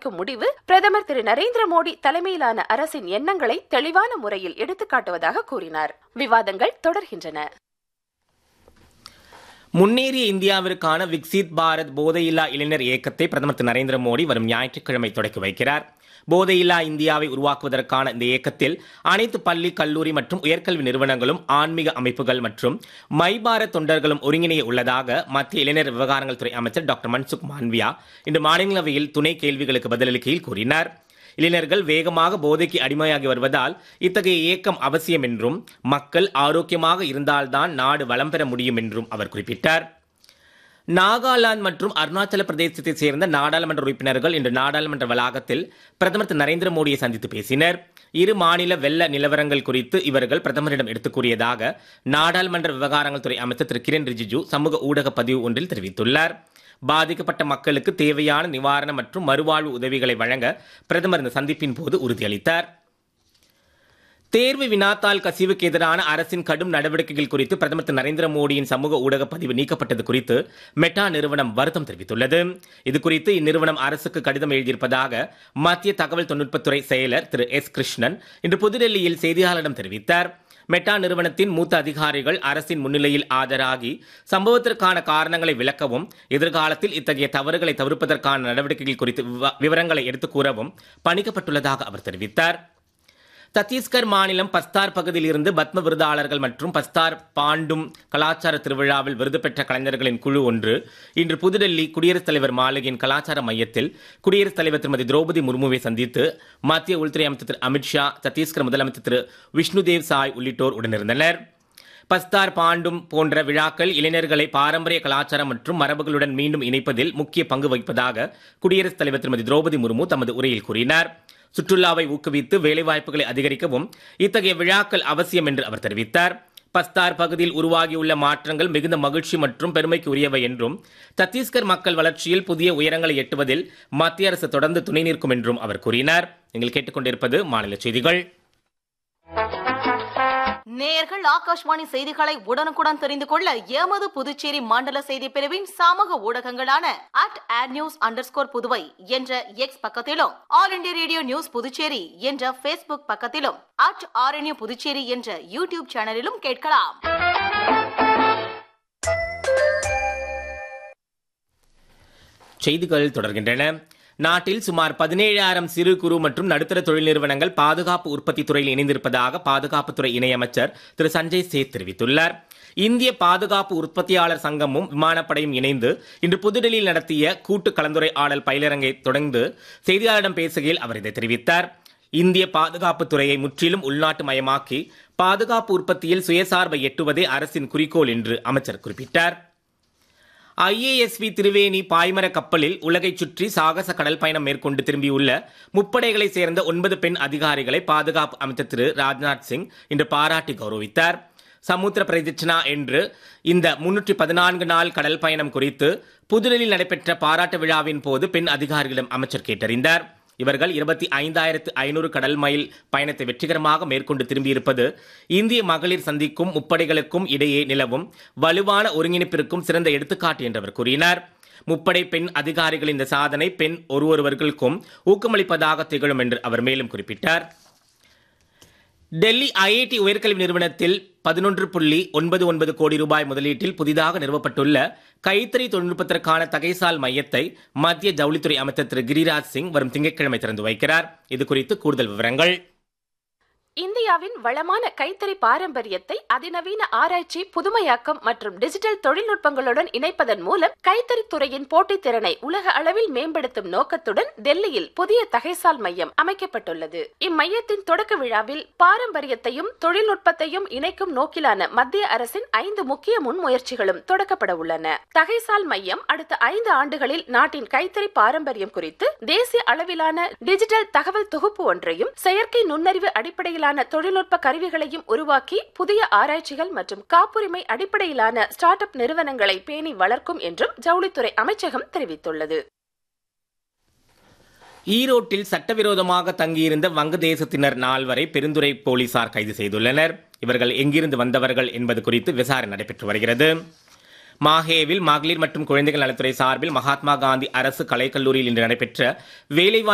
அமைக்கும் முடிவு பிரதமர் திரு நரேந்திர மோடி தலைமையிலான அரசின் எண்ணங்களை தெளிவான முறையில் எடுத்துக்காட்டுவதாக கூறினார் விவாதங்கள் தொடர்கின்றன முன்னேறிய இந்தியாவிற்கான விக்சித் பாரத் போதையில்லா இளைஞர் இயக்கத்தை பிரதமர் திரு நரேந்திர மோடி வரும் ஞாயிற்றுக்கிழமை தொடக்கி வைக்கிறார் போதையில்லா இந்தியாவை உருவாக்குவதற்கான இந்த இயக்கத்தில் அனைத்து பள்ளி கல்லூரி மற்றும் உயர்கல்வி நிறுவனங்களும் ஆன்மீக அமைப்புகள் மற்றும் மை பாரத் தொண்டர்களும் ஒருங்கிணைய உள்ளதாக மத்திய இளைஞர் விவகாரங்கள் துறை அமைச்சர் டாக்டர் மன்சுக் மாண்வியா இன்று மாநிலங்களவையில் துணை கேள்விகளுக்கு பதிலளிக்கையில் கூறினார் இளைஞர்கள் வேகமாக போதைக்கு அடிமையாகி வருவதால் இத்தகைய இயக்கம் அவசியம் என்றும் மக்கள் ஆரோக்கியமாக இருந்தால்தான் நாடு வளம் பெற முடியும் என்றும் அவர் குறிப்பிட்டார் நாகாலாந்து மற்றும் அருணாச்சல பிரதேசத்தைச் சேர்ந்த நாடாளுமன்ற உறுப்பினர்கள் இன்று நாடாளுமன்ற வளாகத்தில் பிரதமர் திரு நரேந்திர மோடியை சந்தித்து பேசினர் இரு மாநில வெள்ள நிலவரங்கள் குறித்து இவர்கள் பிரதமரிடம் எடுத்துக் கூறியதாக நாடாளுமன்ற விவகாரங்கள் துறை அமைச்சர் திரு கிரண் ரிஜிஜு சமூக ஊடக பதிவு ஒன்றில் தெரிவித்துள்ளார் பாதிக்கப்பட்ட மக்களுக்கு தேவையான நிவாரணம் மற்றும் மறுவாழ்வு உதவிகளை வழங்க பிரதமர் இந்த சந்திப்பின் போது உறுதியளித்தார் தேர்வு வினாத்தாள் கசிவுக்கு எதிரான அரசின் கடும் நடவடிக்கைகள் குறித்து பிரதமர் திரு நரேந்திர மோடியின் சமூக ஊடக பதிவு நீக்கப்பட்டது குறித்து மெட்டா நிறுவனம் வருத்தம் தெரிவித்துள்ளது இது குறித்து இந்நிறுவனம் அரசுக்கு கடிதம் எழுதியிருப்பதாக மத்திய தகவல் தொழில்நுட்பத்துறை செயலர் திரு எஸ் கிருஷ்ணன் இன்று புதுடெல்லியில் செய்தியாளரிடம் தெரிவித்தார் மெட்டா நிறுவனத்தின் மூத்த அதிகாரிகள் அரசின் முன்னிலையில் ஆஜராகி சம்பவத்திற்கான காரணங்களை விளக்கவும் எதிர்காலத்தில் இத்தகைய தவறுகளை தவிர்ப்பதற்கான நடவடிக்கைகள் குறித்து விவ- விவரங்களை எடுத்துக் கூறவும் பணிக்கப்பட்டுள்ளதாக அவர் தெரிவித்தார் சத்தீஸ்கர் மாநிலம் பஸ்தார் பகுதியில் இருந்து பத்ம விருதாளர்கள் மற்றும் பஸ்தார் பாண்டும் கலாச்சார திருவிழாவில் விருது பெற்ற கலைஞர்களின் குழு ஒன்று இன்று புதுடெல்லி குடியரசுத் தலைவர் மாளிகையின் கலாச்சார மையத்தில் குடியரசுத் தலைவர் திருமதி திரௌபதி முர்முவை சந்தித்து மத்திய உள்துறை அமைச்சர் திரு அமித்ஷா சத்தீஸ்கர் முதலமைச்சர் திரு விஷ்ணுதேவ் சாய் உள்ளிட்டோர் உடனிருந்தனர் பஸ்தார் பாண்டும் போன்ற விழாக்கள் இளைஞர்களை பாரம்பரிய கலாச்சாரம் மற்றும் மரபுகளுடன் மீண்டும் இணைப்பதில் முக்கிய பங்கு வகிப்பதாக குடியரசுத் தலைவர் திருமதி திரௌபதி முர்மு தமது உரையில் கூறினார் சுற்றுலாவை ஊக்குவித்து வேலைவாய்ப்புகளை அதிகரிக்கவும் இத்தகைய விழாக்கள் அவசியம் என்று அவர் தெரிவித்தார் பஸ்தார் பகுதியில் உருவாகியுள்ள மாற்றங்கள் மிகுந்த மகிழ்ச்சி மற்றும் பெருமைக்கு உரியவை என்றும் சத்தீஸ்கர் மக்கள் வளர்ச்சியில் புதிய உயரங்களை எட்டுவதில் மத்திய அரசு தொடர்ந்து துணை நிற்கும் என்றும் அவர் கூறினார் நீங்கள் கேட்டுக்கொண்டிருப்பது மாநில செய்திகள் நேயர்கள் ஆகாஷ்வாணி செய்திகளை உடனுக்குடன் தெரிந்து கொள்ள எமது புதுச்சேரி மண்டல செய்தி பிரிவின் சமூக ஊடகங்களான at at news underscore Puduvai என்ற எக்ஸ் பக்கத்திலும் All India Radio news Puducherry என்ற ஃபேஸ்புக் பக்கத்திலும் அட் ஆர்என்யூ புதுச்சேரி என்ற யூடியூப் சேனலிலும் கேட்கலாம் செய்திகள் தொடர்கின்றன நாட்டில் சுமார் பதினேழாயிரம் சிறு குறு மற்றும் நடுத்தர தொழில் நிறுவனங்கள் பாதுகாப்பு உற்பத்தி துறையில் இணைந்திருப்பதாக பாதுகாப்புத்துறை இணையமைச்சர் திரு சஞ்சய் சேத் தெரிவித்துள்ளார் இந்திய பாதுகாப்பு உற்பத்தியாளர் சங்கமும் விமானப்படையும் இணைந்து இன்று புதுடெல்லியில் நடத்திய கூட்டு கலந்துரையாடல் பயிலரங்கை தொடர்ந்து செய்தியாளரிடம் பேசுகையில் அவர் இதை தெரிவித்தார் இந்திய பாதுகாப்புத் துறையை முற்றிலும் உள்நாட்டு மயமாக்கி பாதுகாப்பு உற்பத்தியில் சுயசார்பை எட்டுவதே அரசின் குறிக்கோள் என்று அமைச்சர் குறிப்பிட்டார் ஐஏஎஸ்வி திருவேணி பாய்மர கப்பலில் உலகைச் சுற்றி சாகச கடல் பயணம் மேற்கொண்டு திரும்பியுள்ள முப்படைகளைச் சேர்ந்த ஒன்பது பெண் அதிகாரிகளை பாதுகாப்பு அமைச்சர் திரு ராஜ்நாத் சிங் இன்று பாராட்டி கௌரவித்தார் சமுத்திர பிரதிச்சனா என்று இந்த முன்னூற்றி பதினான்கு நாள் கடல் பயணம் குறித்து புதுடெல்லியில் நடைபெற்ற பாராட்டு விழாவின் போது பெண் அதிகாரிகளிடம் அமைச்சர் கேட்டறிந்தார் இவர்கள் இருபத்தி ஐந்தாயிரத்து ஐநூறு கடல் மைல் பயணத்தை வெற்றிகரமாக மேற்கொண்டு திரும்பியிருப்பது இந்திய மகளிர் சந்திக்கும் முப்படைகளுக்கும் இடையே நிலவும் வலுவான ஒருங்கிணைப்பிற்கும் சிறந்த எடுத்துக்காட்டு என்று அவர் கூறினார் முப்படை பெண் அதிகாரிகளின் இந்த சாதனை பெண் ஒருவருவர்களுக்கும் ஊக்கமளிப்பதாக திகழும் என்று அவர் மேலும் குறிப்பிட்டார் டெல்லி ஐஐடி உயர்கல்வி நிறுவனத்தில் பதினொன்று புள்ளி ஒன்பது ஒன்பது கோடி ரூபாய் முதலீட்டில் புதிதாக நிறுவப்பட்டுள்ள கைத்தறி தொழில்நுட்பத்திற்கான தகைசால் மையத்தை மத்திய ஜவுளித்துறை அமைச்சர் திரு கிரிராஜ் சிங் வரும் திங்கட்கிழமை திறந்து வைக்கிறார் இது குறித்து கூடுதல் விவரங்கள் இந்தியாவின் வளமான கைத்தறி பாரம்பரியத்தை அதிநவீன ஆராய்ச்சி புதுமையாக்கம் மற்றும் டிஜிட்டல் தொழில்நுட்பங்களுடன் இணைப்பதன் மூலம் கைத்தறித் துறையின் போட்டித் திறனை உலக அளவில் மேம்படுத்தும் நோக்கத்துடன் டெல்லியில் புதிய தகைசால் மையம் அமைக்கப்பட்டுள்ளது இம்மையத்தின் தொடக்க விழாவில் பாரம்பரியத்தையும் தொழில்நுட்பத்தையும் இணைக்கும் நோக்கிலான மத்திய அரசின் ஐந்து முக்கிய முன்முயற்சிகளும் தொடக்கப்பட உள்ளன தகைசால் மையம் அடுத்த ஐந்து ஆண்டுகளில் நாட்டின் கைத்தறி பாரம்பரியம் குறித்து தேசிய அளவிலான டிஜிட்டல் தகவல் தொகுப்பு ஒன்றையும் செயற்கை நுண்ணறிவு அடிப்படையிலான தொழில்நுட்ப கருவிகளையும் உருவாக்கி புதிய ஆராய்ச்சிகள் மற்றும் காப்புரிமை அடிப்படையிலான ஸ்டார்ட் அப் நிறுவனங்களை பேணி வளர்க்கும் என்றும் ஜவுளித்துறை அமைச்சகம் தெரிவித்துள்ளது ஈரோட்டில் சட்டவிரோதமாக தங்கியிருந்த வங்கதேசத்தினர் நால்வரை பெருந்துறை போலீசார் கைது செய்துள்ளனர் இவர்கள் எங்கிருந்து வந்தவர்கள் என்பது குறித்து விசாரணை நடைபெற்று வருகிறது மாஹேவில் மகளிர் மற்றும் குழந்தைகள் நலத்துறை சார்பில் மகாத்மா காந்தி அரசு கலைக்கல்லூரியில் இன்று நடைபெற்ற வேலைவாய்ப்பு